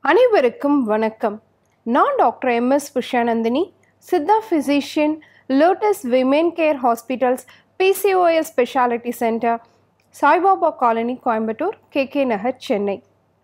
அனைவருக்கும் வணக்கம் நான் doctor M S Pushyanandhini Siddha physician Lotus women care hospitals P C O S speciality centre Saibaba colony Coimbatore K K Nagar Chennai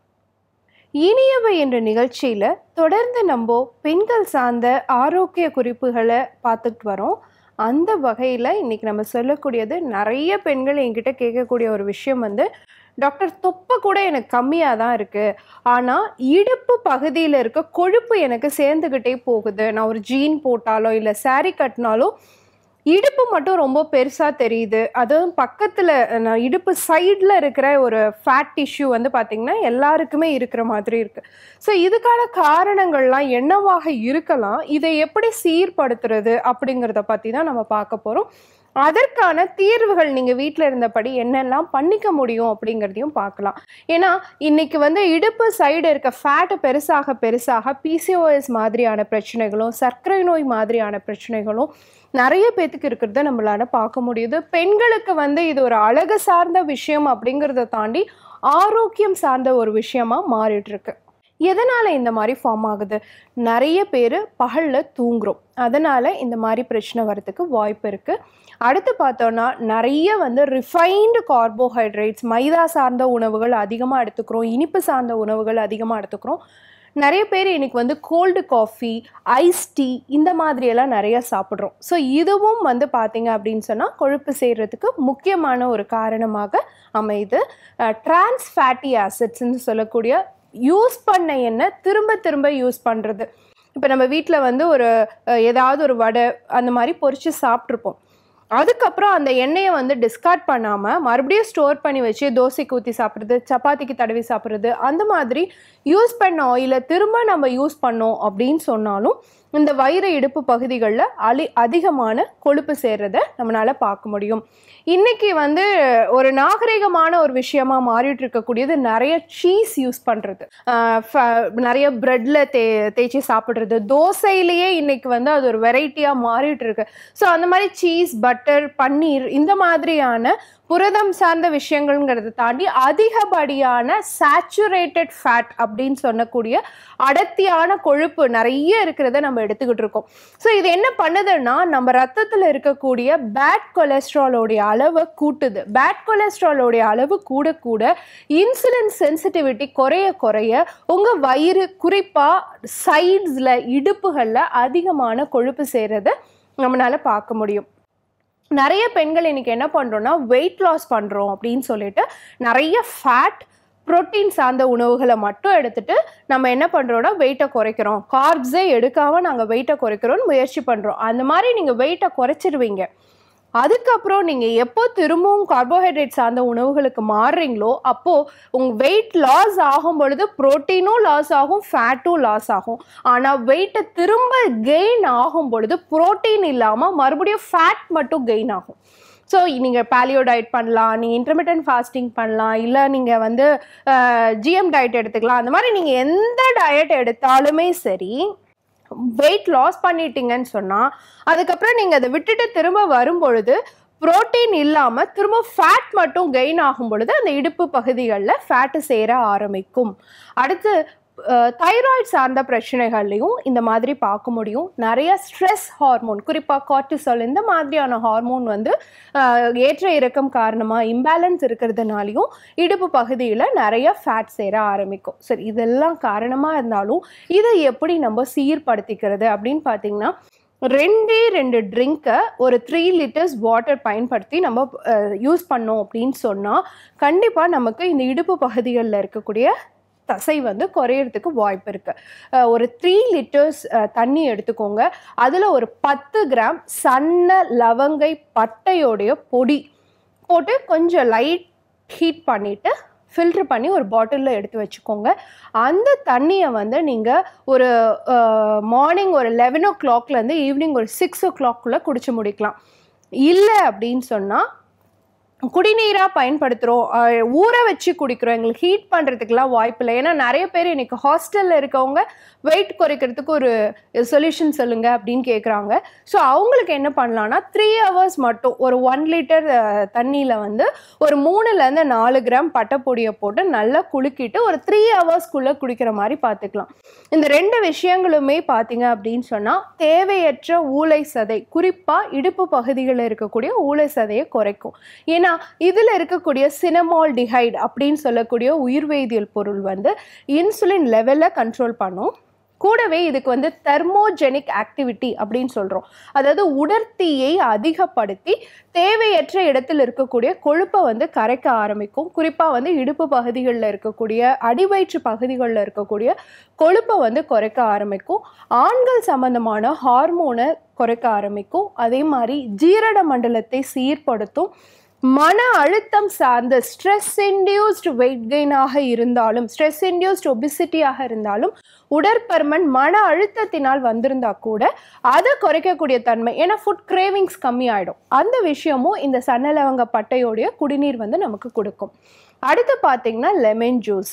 Iniyavai என்ற நிகழ்ச்சியில் தொடர்ந்து நம்ம பெண்கள் சார்ந்த ஆரோக்கிய குறிப்புகளை பார்த்துட்டு வரோம் அந்த வகையில் இன்றைக்கி நம்ம சொல்லக்கூடியது நிறைய பெண்கள் என்கிட்ட கேட்கக்கூடிய ஒரு விஷயம் வந்து டாக்டர் தொப்பை கூட எனக்கு கம்மியாக தான் இருக்குது ஆனால் இடுப்பு பகுதியில் இருக்க கொழுப்பு எனக்கு சேர்ந்துக்கிட்டே போகுது நான் ஒரு ஜீன் போட்டாலோ இல்லை saree கட்டினாலோ இடுப்பு மட்டும் ரொம்ப பெருசாக தெரியுது அதுவும் பக்கத்தில் நான் இடுப்பு சைடில் இருக்கிற ஒரு ஃபேட் டிஷ்யூ வந்து பார்த்திங்கன்னா எல்லாருக்குமே இருக்கிற மாதிரி இருக்குது ஸோ இதுக்கான காரணங்கள்லாம் என்னவாக இருக்கலாம் இதை எப்படி சீர்படுத்துறது அப்படிங்கிறத பற்றி தான் நம்ம பார்க்க போகிறோம் அதற்கான தீர்வுகள் நீங்கள் வீட்டில் இருந்தபடி என்னெல்லாம் பண்ணிக்க முடியும் அப்படிங்கிறதையும் பார்க்கலாம் ஏன்னா இன்னைக்கு வந்து இடுப்பு சைடு இருக்க ஃபேட்டு பெருசாக பெருசாக பிசிஓஎஸ் மாதிரியான பிரச்சனைகளும் சர்க்கரை நோய் மாதிரியான பிரச்சனைகளும் நிறைய பேத்துக்கு இருக்கிறத நம்மளால பார்க்க முடியுது பெண்களுக்கு வந்து இது ஒரு அழகு சார்ந்த விஷயம் அப்படிங்கிறத தாண்டி ஆரோக்கியம் சார்ந்த ஒரு விஷயமா மாறிட்டு இருக்கு எதனால் இந்த மாதிரி ஃபார்ம் ஆகுது நிறைய பேர் பகலில் தூங்குறோம் அதனால் இந்த மாதிரி பிரச்சனை வரதுக்கு வாய்ப்பு இருக்குது அடுத்து பார்த்தோன்னா நிறைய வந்து ரிஃபைன்டு கார்போஹைட்ரேட்ஸ் மைதா சார்ந்த உணவுகள் அதிகமாக எடுத்துக்கிறோம் இனிப்பு சார்ந்த உணவுகள் அதிகமாக எடுத்துக்கிறோம் நிறைய பேர் இன்னைக்கு வந்து கோல்டு காஃபி ஐஸ் டீ இந்த மாதிரியெல்லாம் நிறைய சாப்பிட்றோம் ஸோ இதுவும் வந்து பார்த்தீங்க அப்படின்னு சொன்னால் கொழுப்பு சேர்றதுக்கு முக்கியமான ஒரு காரணமாக அமையுது ட்ரான்ஸ் ஃபேட்டி ஆசிட்ஸ்ன்னு சொல்லக்கூடிய யூஸ் பண்ண எண்ணெய் திரும்ப திரும்ப யூஸ் பண்ணுறது இப்போ நம்ம வீட்டில் வந்து ஒரு அஹ், ஏதாவது ஒரு வடை அந்த மாதிரி பொரிச்சு சாப்பிட்ருப்போம் அதுக்கப்புறம் அந்த எண்ணெயை வந்து டிஸ்கார்ட் பண்ணாமல் மறுபடியும் ஸ்டோர் பண்ணி வச்சு தோசைக்கு ஊற்றி சாப்பிட்றது சப்பாத்திக்கு தடவி சாப்பிட்றது அந்த மாதிரி யூஸ் பண்ண ஆயிலை திரும்ப நம்ம யூஸ் பண்ணோம் அப்படின்னு சொன்னாலும் இந்த வயிறு இடுப்பு பகுதிகளில் அலி அதிகமான கொழுப்பு சேர்றத நம்மளால பார்க்க முடியும் இன்னைக்கு வந்து ஒரு நாகரிகமான ஒரு விஷயமா மாறிட்டு இருக்கக்கூடியது நிறைய சீஸ் யூஸ் பண்ணுறது நிறைய ப்ரெட்டில் தே தேய்ச்சி சாப்பிட்றது தோசையிலேயே இன்னைக்கு வந்து அது ஒரு வெரைட்டியாக மாறிட்டு இருக்கு ஸோ அந்த மாதிரி சீஸ் பட்டர் பன்னீர் இந்த மாதிரியான புரதம் சார்ந்த விஷயங்கள்ங்கிறத தாண்டி அதிகப்படியான சேச்சுரேட்டட் ஃபேட் அப்படின்னு சொல்லக்கூடிய அடர்த்தியான கொழுப்பு நிறைய இருக்கிறத நம்ம எடுத்துக்கிட்டு இருக்கோம் ஸோ இது என்ன பண்ணுதுன்னா நம்ம ரத்தத்தில் இருக்கக்கூடிய பேட் கொலஸ்ட்ராலோடைய அளவை கூட்டுது பேட் கொலஸ்ட்ராலோடைய அளவு கூட கூட இன்சுலின் சென்சிட்டிவிட்டி குறைய குறைய உங்கள் வயிறு குறிப்பாக சைட்ஸில் இடுப்புகளில் அதிகமான கொழுப்பு சேர்றதை நம்மளால பார்க்க முடியும் நிறைய பெண்கள் இன்னைக்கு என்ன பண்ணுறோம்னா வெயிட் லாஸ் பண்ணுறோம் அப்படின்னு சொல்லிட்டு நிறைய ஃபேட் புரோட்டீன் சார்ந்த உணவுகளை மட்டும் எடுத்துட்டு நம்ம என்ன பண்ணுறோம்னா வெயிட்டை குறைக்கிறோம் கார்ப்ஸே எடுக்காமல் நாங்கள் வெயிட்டை குறைக்கிறோம்னு முயற்சி பண்ணுறோம் அந்த மாதிரி நீங்கள் வெயிட்டை குறைச்சிருவீங்க அதுக்கப்புறம் நீங்கள் எப்போ திரும்பவும் கார்போஹைட்ரேட் சார்ந்த உணவுகளுக்கு மாறுறீங்களோ அப்போது உங்கள் வெயிட் லாஸ் ஆகும் பொழுது ப்ரோட்டீனும் லாஸ் ஆகும் ஃபேட்டும் லாஸ் ஆகும் ஆனால் வெயிட்டை திரும்ப கெயின் ஆகும் பொழுது ப்ரோட்டீன் இல்லாமல் மறுபடியும் ஃபேட் மட்டும் கெயின் ஆகும் ஸோ நீங்கள் பேலியோ டயட் பண்ணலாம் நீங்கள் இன்டர்மீடியன்ட் ஃபாஸ்டிங் பண்ணலாம் இல்லை நீங்கள் வந்து ஜிஎம் டயட் எடுத்துக்கலாம் அந்த மாதிரி நீங்கள் எந்த டயட் எடுத்தாலுமே சரி வெயிட் லாஸ் பண்ணிட்டீங்கன்னு சொன்னால் அதுக்கப்புறம் நீங்கள் அதை விட்டுட்டு திரும்ப வரும் பொழுது புரோட்டீன் இல்லாமல் திரும்ப ஃபேட் மட்டும் கெயின் ஆகும் பொழுது அந்த இடுப்பு பகுதிகளில் ஃபேட்டு சேர ஆரம்பிக்கும் அடுத்து தைராய்டு சார்ந்த பிரச்சனைகள்லையும் இந்த மாதிரி பார்க்க முடியும் நிறைய ஸ்ட்ரெஸ் ஹார்மோன் குறிப்பாக கார்டிசால் இந்த மாதிரியான ஹார்மோன் வந்து அஹ், ஏற்ற இறக்கம் காரணமாக இம்பேலன்ஸ் இருக்கிறதுனாலையும் இடுப்பு பகுதியில் நிறைய ஃபேட் சேர ஆரம்பிக்கும் சரி இதெல்லாம் காரணமாக இருந்தாலும் இதை எப்படி நம்ம சீர்படுத்திக்கிறது அப்படின்னு பார்த்தீங்கன்னா ரெண்டே ரெண்டு ட்ரிங்க்கை ஒரு த்ரீ லிட்டர்ஸ் வாட்டர் பயன்படுத்தி நம்ம யூஸ் பண்ணோம் அப்படின்னு சொன்னால் கண்டிப்பாக நமக்கு இந்த இடுப்பு பகுதிகளில் இருக்கக்கூடிய தசை வந்து குறையறதுக்கு வாய்ப்பு இருக்குது ஒரு த்ரீ லிட்டர்ஸ் தண்ணி எடுத்துக்கோங்க அதில் ஒரு பத்து கிராம் சன்ன லவங்கை பட்டையோடைய பொடி போட்டு கொஞ்சம் லைட் ஹீட் பண்ணிவிட்டு ஃபில்ட்ரு பண்ணி ஒரு பாட்டிலில் எடுத்து வச்சுக்கோங்க அந்த தண்ணியை வந்து நீங்கள் ஒரு மார்னிங் ஒரு லெவன் ஓ கிளாக்லேருந்து ஈவினிங் ஒரு சிக்ஸ் ஓ கிளாக்குள்ளே குடிச்சு முடிக்கலாம் இல்லை அப்படின்னு சொன்னால் குடிநீராக பயன்படுத்துகிறோம் அஹ் ஊற வச்சு குடிக்கிறோம் எங்களுக்கு ஹீட் பண்ணுறதுக்குலாம் வாய்ப்பு இல்லை ஏன்னா நிறைய பேர் இன்னைக்கு ஹாஸ்டலில் இருக்கவங்க வெயிட் குறைக்கிறதுக்கு ஒரு சொல்யூஷன் சொல்லுங்க அப்படின்னு கேட்குறாங்க ஸோ அவங்களுக்கு என்ன பண்ணலாம்னா த்ரீ ஹவர்ஸ் மட்டும் ஒரு ஒன் லிட்டர் தண்ணியில் வந்து ஒரு மூணுலேருந்து நாலு கிராம் பட்டைப்பொடியை போட்டு நல்லா குலுக்கிட்டு ஒரு த்ரீ ஹவர்ஸ்க்குள்ளே குடிக்கிற மாதிரி பார்த்துக்கலாம் இந்த ரெண்டு விஷயங்களுமே பார்த்தீங்க அப்படின்னு சொன்னால் தேவையற்ற ஊளை சதை குறிப்பாக இடுப்பு பகுதிகளில் இருக்கக்கூடிய ஊளை சதையை குறைக்கும் ஏன்னா இதில் இருக்கக்கூடிய சினமால் டிஹைட் அப்படின்னு சொல்லக்கூடிய உயிர்வேதியியல் பொருள் வந்து இன்சுலின் லெவலில் கண்ட்ரோல் பண்ணும் கூடவே இதுக்கு வந்து தெர்மோஜெனிக் ஆக்டிவிட்டி அப்படின்னு சொல்கிறோம் அதாவது உடற்தீயை அதிகப்படுத்தி தேவையற்ற இடத்தில் இருக்கக்கூடிய கொழுப்பை வந்து கரைக்க ஆரம்பிக்கும் குறிப்பாக வந்து இடுப்பு பகுதிகளில் இருக்கக்கூடிய அடிவயிற்று பகுதிகளில் இருக்கக்கூடிய கொழுப்பை வந்து குறைக்க ஆரம்பிக்கும் ஆண்கள் சம்பந்தமான ஹார்மோனை குறைக்க ஆரம்பிக்கும் அதே மாதிரி ஜீரண மண்டலத்தை சீர்படுத்தும் மன அழுத்தம் சார்ந்த ஸ்ட்ரெஸ் இன்டியூஸ்ட் வெயிட் கெயினாக இருந்தாலும் ஸ்ட்ரெஸ் இன்டியூஸ்ட் ஒபிசிட்டியாக இருந்தாலும் உடற்பருமன் மன அழுத்தத்தினால் வந்திருந்தா கூட அதை குறைக்கக்கூடிய தன்மை ஏன்னா ஃபுட் கிரேவிங்ஸ் கம்மி ஆகிடும் அந்த விஷயமும் இந்த சன்னலவங்க பட்டையோடைய குடிநீர் வந்து நமக்கு கொடுக்கும் அடுத்து பார்த்தீங்கன்னா லெமன் ஜூஸ்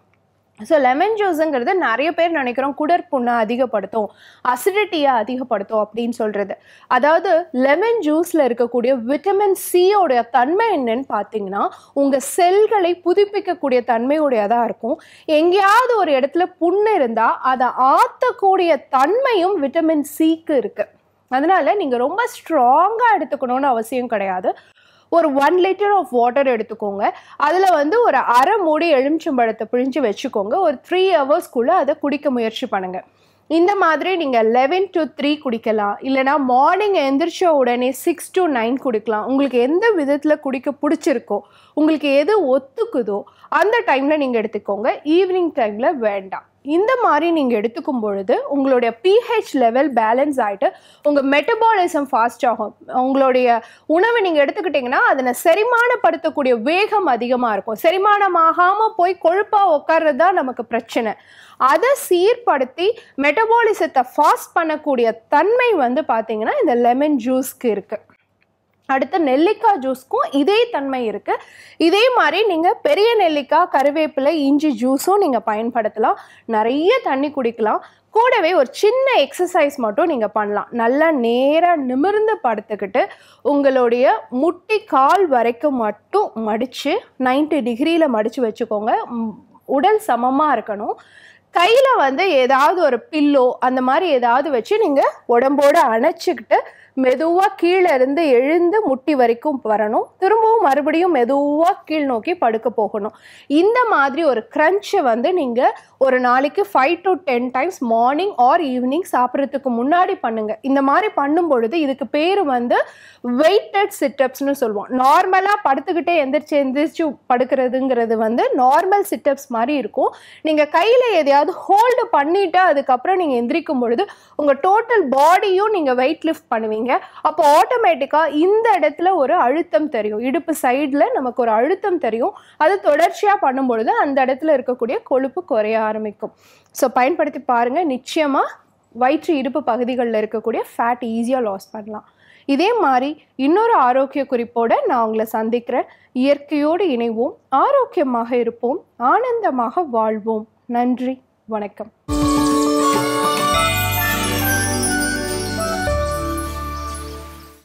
ஸோ லெமன் ஜூஸுங்கிறது நிறைய பேர் நினைக்கிறோம் குடற்புண்ணை அதிகப்படுத்தும் அசிடிட்டியை அதிகப்படுத்தும் அப்படின்னு சொல்கிறது அதாவது லெமன் ஜூஸில் இருக்கக்கூடிய விட்டமின் சியோடைய தன்மை என்னன்னு பார்த்தீங்கன்னா உங்கள் செல்களை புதுப்பிக்கக்கூடிய தன்மையுடையதாக இருக்கும் எங்கேயாவது ஒரு இடத்துல புண்ணு இருந்தால் அதை ஆற்றக்கூடிய தன்மையும் விட்டமின் சிக்கு இருக்குது அதனால நீங்கள் ரொம்ப ஸ்ட்ராங்காக எடுத்துக்கணும்னு அவசியம் கிடையாது ஒரு ஒன் லிட்டர் ஆஃப் வாட்டர் எடுத்துக்கோங்க அதில் வந்து ஒரு அரை மூடி எலுமிச்சம்பழத்தை பிழிஞ்சு வச்சுக்கோங்க ஒரு த்ரீ ஹவர்ஸ்க்குள்ளே அதை குடிக்க முயற்சி பண்ணுங்கள் இந்த மாதிரி நீங்கள் லெவன் டு த்ரீ குடிக்கலாம் இல்லைனா மார்னிங் எந்திரிச்ச உடனே சிக்ஸ் டு நைன் குடிக்கலாம் உங்களுக்கு எந்த விதத்தில் குடிக்க பிடிச்சிருக்கோ உங்களுக்கு எது ஒத்துக்குதோ அந்த டைமில் நீங்கள் எடுத்துக்கோங்க ஈவினிங் டைமில் வேண்டாம் இந்த மாதிரி நீங்கள் எடுத்துக்கும் பொழுது உங்களுடைய பிஹெச் லெவல் பேலன்ஸ் ஆகிட்டு உங்கள் மெட்டபாலிசம் ஃபாஸ்ட் ஆகும் உங்களுடைய உணவை நீங்கள் எடுத்துக்கிட்டிங்கன்னா அதனை செரிமானப்படுத்தக்கூடிய வேகம் அதிகமாக இருக்கும் செரிமானமாகாமல் போய் கொழுப்பாக உட்கார்றது தான் நமக்கு பிரச்சனை அதை சீர்படுத்தி மெட்டபாலிசத்தை ஃபாஸ்ட் பண்ணக்கூடிய தன்மை வந்து பார்த்தீங்கன்னா இந்த லெமன் ஜூஸ்க்கு இருக்குது அடுத்து நெல்லிக்காய் ஜூஸ்க்கும் இதே தன்மை இருக்குது இதே மாதிரி நீங்கள் பெரிய நெல்லிக்காய் கருவேப்பிலை இஞ்சி ஜூஸும் நீங்கள் பயன்படுத்தலாம் நிறைய தண்ணி குடிக்கலாம் கூடவே ஒரு சின்ன எக்ஸசைஸ் மட்டும் நீங்கள் பண்ணலாம் நல்லா நேராக நிமிர்ந்து படுத்துக்கிட்டு உங்களுடைய முட்டி கால் வரைக்கும் மட்டும் மடித்து 90 டிகிரியில் மடித்து வச்சுக்கோங்க ம், உடல் சமமாக இருக்கணும் கையில் வந்து ஏதாவது ஒரு பில்லோ அந்த மாதிரி ஏதாவது வச்சு நீங்கள் உடம்போடு அணைச்சிக்கிட்டு மெதுவாக கீழே இருந்து எழுந்து முட்டி வரைக்கும் வரணும் திரும்பவும் மறுபடியும் மெதுவாக கீழ் நோக்கி படுக்க போகணும் இந்த மாதிரி ஒரு க்ரன்ச்சை வந்து நீங்கள் ஒரு நாளைக்கு five to ten times morning or evening சாப்பிட்றதுக்கு முன்னாடி பண்ணுங்கள் இந்த மாதிரி பண்ணும் பொழுது இதுக்கு பேர் வந்து வெயிட்டட் சிட்டப்ஸ்னு சொல்லுவோம் நார்மலாக படுத்துக்கிட்டே எந்திரிச்சு எந்திரிச்சு படுக்கிறதுங்கிறது வந்து நார்மல் சிட்டப்ஸ் மாதிரி இருக்கும் நீங்கள் கையில் எதையாவது ஹோல்டு பண்ணிவிட்டு அதுக்கப்புறம் நீங்கள் எந்திரிக்கும் பொழுது உங்கள் டோட்டல் பாடியும் நீங்கள் வெயிட் லிஃப்ட் பண்ணுவீங்க அப்போ ஆட்டோமேட்டிக்காக இந்த இடத்துல ஒரு அழுத்தம் தெரியும் இடுப்பு சைடில் நமக்கு ஒரு அழுத்தம் தெரியும் அது தொடர்ச்சியாக பண்ணும் பொழுது அந்த இடத்துல இருக்கக்கூடிய கொழுப்பு குறைய ஆரம்பிக்கும் ஸோ பயன்படுத்தி பாருங்கள் நிச்சயமாக வயிற்று இடுப்பு பகுதிகளில் இருக்கக்கூடிய ஃபேட் ஈஸியாக லாஸ் பண்ணலாம் இதே மாதிரி இன்னொரு ஆரோக்கிய குறிப்போடு நான் உங்களை சந்திக்கிறேன் இயற்கையோடு இணைவோம் ஆரோக்கியமாக இருப்போம் ஆனந்தமாக வாழ்வோம் நன்றி வணக்கம்